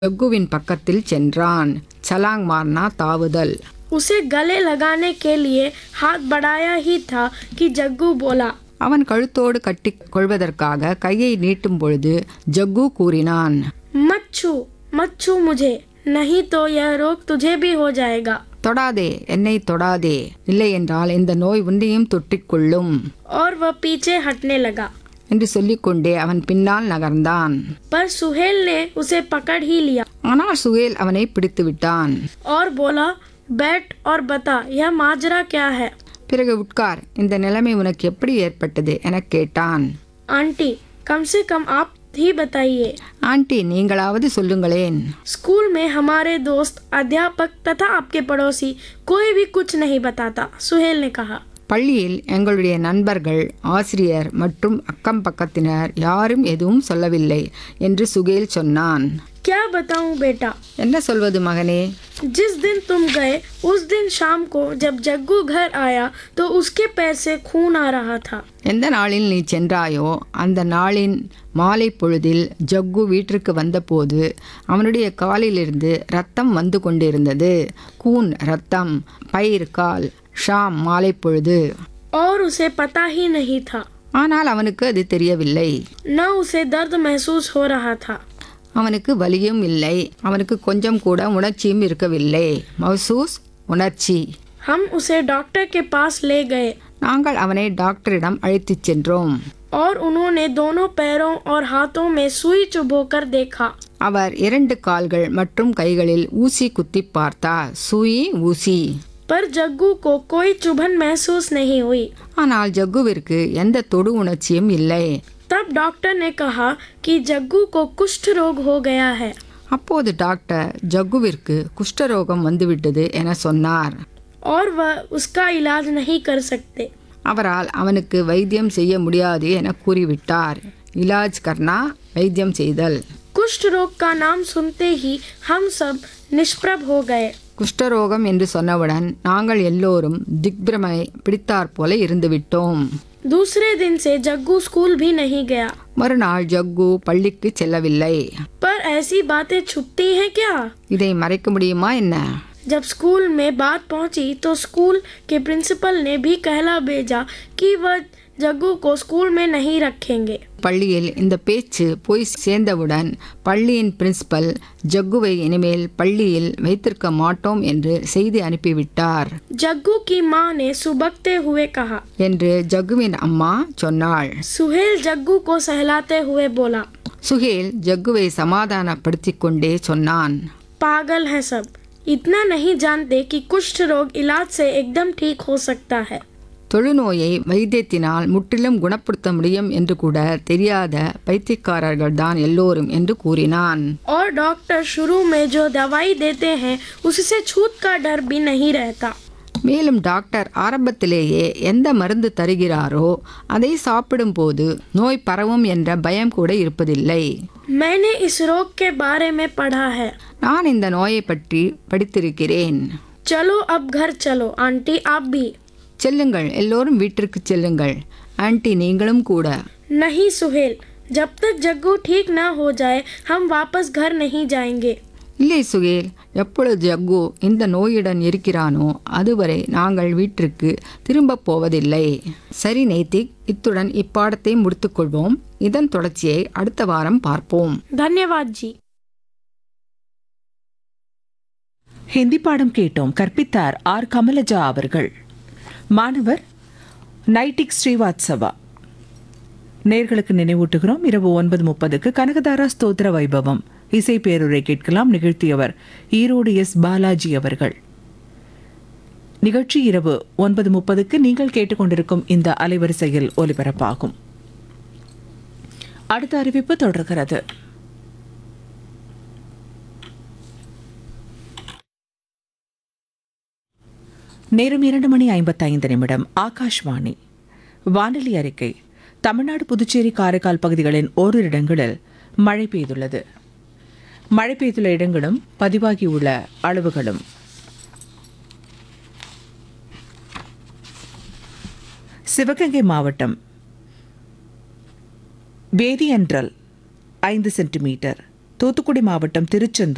ஜக்குவின் பக்கத்தில் சென்றான் சலாங் மார்னா தாவுதல் उसे गले लगाने के लिए हाथ बढ़ाया ही था कि जग्गू बोला அவன் கழுத்தோடு கட்டிக் கொள்வதற்காக கையை நீட்டும் பொழுது ஜக்கு கூறினான் मत छू मत छू मुझे नहीं तो यह रोग तुझे भी हो जाएगा தொடாதே என்னை தொடாதே இல்லையென்றால் இந்த நோய் உன்னையும் தொற்றிக்கொள்ளும் और वह पीछे हटने लगा என்று சொல்லிக்கொண்டே அவன் பின்னால் நகர்ந்தான் पर सुहेल ने उसे पकड़ ही लिया ஆனால் சுகேல் அவனை பிடித்து விட்டான் और बोला बैठ और बता यह माजरा क्या है பிறகு உட்கார் இந்த நிலைமை உனக்கு எப்படி ஏற்பட்டது எனக் கேட்டான் आंटी कम से कम आप ही बताइए ஆண்டி நீங்களாவது சொல்லுங்களேன் स्कूल में हमारे दोस्त अध्यापक तथा आपके पड़ोसी कोई भी कुछ नहीं बताता सुहेल ने कहा பள்ளியில் எங்களுடைய நண்பர்கள் ஆசிரியர் மற்றும் அக்கம் பக்கத்தினர் யாரும் எதுவும் சொல்லவில்லை என்று சுகேல் சொன்னான் क्या बताऊं बेटा என்ன சொல்வது மகனே जिस दिन तुम गए उस दिन शाम को जब जग्गू घर आया तो उसके पैर से खून आ रहा था எந்த நாளில் நீ சென்றாயோ அந்த நாளின் மாலை பொழுதில் ஜக்கு வீட்டிற்கு வந்தபோது அவனுடைய காலிலிருந்து ரத்தம் வந்து கொண்டிருந்தது கூன் ரத்தம் பயிர் கால் ஷாம் மாலை பொழுது और उसे पता ही नहीं था ஆனால் அவனுக்கு அது தெரியவில்லை न उसे दर्द महसूस हो रहा था அவனுக்கு வலியும் இல்லை அவனுக்கு கொஞ்சம் கூட உணர்ச்சியும் இருக்கவில்லை மௌசூஸ் உணர்ச்சி हम उसे डॉक्टर के पास ले गए நாங்கள் அவனை டாக்டரிடம் அழைத்துச் சென்றோம் और उन्होंने दोनों पैरों और हाथों में सुई चुभोकर देखा அவர் இரண்டு கால்கள் மற்றும் கைகளில் ஊசி குத்தி பார்த்தார் சூயி ஊசி पर जग्गू को कोई चुभन महसूस नहीं हुई ஆனால் ஜக்குவிற்கு எந்த தொடு உணர்ச்சியும் இல்லை तब डॉक्टर ने कहा कि जग्गू को कुष्ठ रोग हो गया है அப்போது டாக்டர் ஜக்குவிற்கு குஷ்டரோகம் வந்துவிட்டது என சொன்னார் और वह उसका इलाज नहीं कर सकते அவரால் அவனுக்கு வைத்தியம் செய்ய முடியாது என கூறிவிட்டார் இலாஜ் கர்னா வைத்தியம் செய்தல் कुष्ठ रोग का नाम सुनते ही हम सब निष्प्रभ हो गए குஷ்டரோகம் என்று சொன்னவுடன் நாங்கள் எல்லோரும் திக்பிரமை பிடித்தாற் போல இருந்துவிட்டோம் दूसरे दिन से जग्गू स्कूल भी नहीं गया மறுநாள் ஜக்கு பள்ளிக்கு செல்லவில்லை पर ऐसी बातें छुपती हैं क्या இதை மறைக்க முடியுமா என்ன जब स्कूल में बात पहुंची तो स्कूल के प्रिंसिपल ने भी कहला भेजा कि वह जग्गू को स्कूल में नहीं रखेंगे பள்ளியில் இந்த பேச்சு போய் சேர்ந்தவுடன் பள்ளியின் பிரின்சிபல் ஜக்குவை இனிமேல் பள்ளியில் வைத்திருக்க மாட்டோம் என்று செய்தி அனுப்பிவிட்டார் जग्गू की माँ ने सुबकते हुए कहा என்று ஜக்குவின் அம்மா சொன்னாள் सुहेल जग्गू को सहलाते हुए बोला சுகேல் ஜக்குவை சமாதானப்படுத்திக் கொண்டே சொன்னான் पागल हैं सब इतना नहीं जानते कि कुष्ठ रोग इलाज से एकदम ठीक हो सकता है தொழுநோயை வைத்தியத்தினால் முற்றிலும் குணப்படுத்த முடியும் என்று கூட தெரியாத பைத்தியக்காரர்கள் தான் எல்லோரும் என்று கூறினான் और डॉक्टर शुरू में जो दवाई देते हैं उससे छूत का डर भी नहीं रहता மேலும் டாக்டர் ஆரம்பத்திலேயே எந்த மருந்து தருகிறாரோ அதை சாப்பிடும்போது நோய் பரவும் என்ற பயம் கூட இருப்பதில்லை मैंने इस रोग के बारे में पढ़ा है நான் இந்த நோயை பற்றி படித்திருக்கிறேன் चलो अब घर चलो आंटी आप भी செல்லுங்கள் எல்லோரும் வீட்டிற்கு செல்லுங்கள் ஆன்ட்டி நீங்களும் கூட नहीं सुहेल जब तक जग्गू ठीक ना हो जाए हम वापस घर नहीं जाएंगे இல்லை சுகேல் எப்பொழுது ஜக்கு இந்த நோயுடன் இருக்கிறானோ அதுவரை நாங்கள் வீட்டிற்கு திரும்பப் போவதில்லை சரி நைத்திக் இத்துடன் இப்பாடத்தை முடித்துக்கொள்வோம் இதன் தொடர்ச்சியை அடுத்த வாரம் பார்ப்போம் धन्यवाद जी ஹிந்தி பாடம் கேட்டோம் கற்பித்தார் ஆர் கமலஜா அவர்கள் மாணவர் நைட்டிக் ஸ்ரீவாத்சவா நேர்களுக்கு நினைவூட்டுகிறோம் இரவு ஒன்பது முப்பதுக்கு கனகதாரா ஸ்தோத்திர வைபவம் இசை பேருரை கேட்கலாம் நிகழ்த்தியவர் ஈரோடு எஸ் பாலாஜி அவர்கள் நிகழ்ச்சி இரவு ஒன்பது முப்பதுக்கு நீங்கள் கேட்டுக்கொண்டிருக்கும் இந்த அலைவரிசையில் ஒலிபரப்பாகும் அடுத்த அறிவிப்பு தொடர்கிறது நேரம் இரண்டு மணி ஐம்பத்தைந்து நிமிடம் ஆகாஷ்வாணி வானொலி அறிக்கை தமிழ்நாடு புதுச்சேரி காரைக்கால் பகுதிகளின் ஓரிரு இடங்களில் மழை பெய்துள்ளது மழை பெய்துள்ள இடங்களும் பதிவாகியுள்ள அளவுகளும் சிவகங்கை மாவட்டம் வேதியன்றல் ஐந்து சென்டிமீட்டர் தூத்துக்குடி மாவட்டம் திருச்செந்தூர்